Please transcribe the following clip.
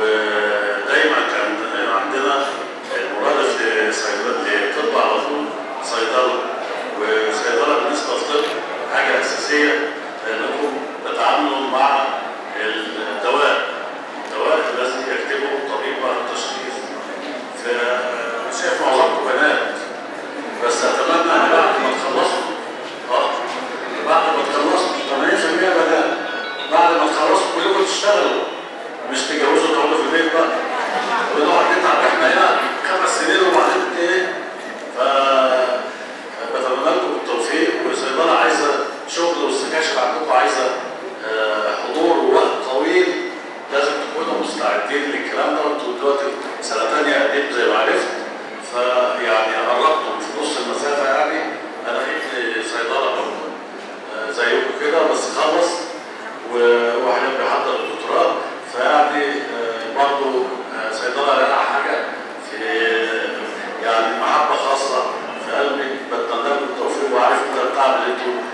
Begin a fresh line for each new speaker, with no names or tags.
ودايما كان عندنا المرادف لصيدله لطب على طول صيدله وصيدله بالنسبه للطب حاجه اساسيه لانكم بتعاملوا مع الدواء الدواء الذي يكتبه الطبيب بعد التشخيص فشايف معظمكم بنات بس اتمنى ان بعد ما تخلصوا اه بعد ما تخلصوا 80% بنات بعد ما تخلصوا كلكم تشتغلوا مش تتجوزوا تقعدوا في البيت بقى ونقعد نتعب احنا هنا خمس سنين وبعدين ايه ف بتمنى لكم التوفيق والصيدله عايزه شغل والسكاشن عندكم عايزه آه، حضور ووقت طويل لازم تكونوا مستعدين للكلام ده وانتوا دلوقتي سنه ثانيه قديم زي ما عرفت فيعني قربتوا في نص المسافه يعني انا لقيت صيدله برضه آه، زيكم كده بس خلص وواحد بيحضر الدكتوراه فيعني آه، برضه آه، صيدله لها حاجه في يعني محبه خاصه في قلبي بتمنى لكم التوفيق وعارف ان ده التعب اللي انتوا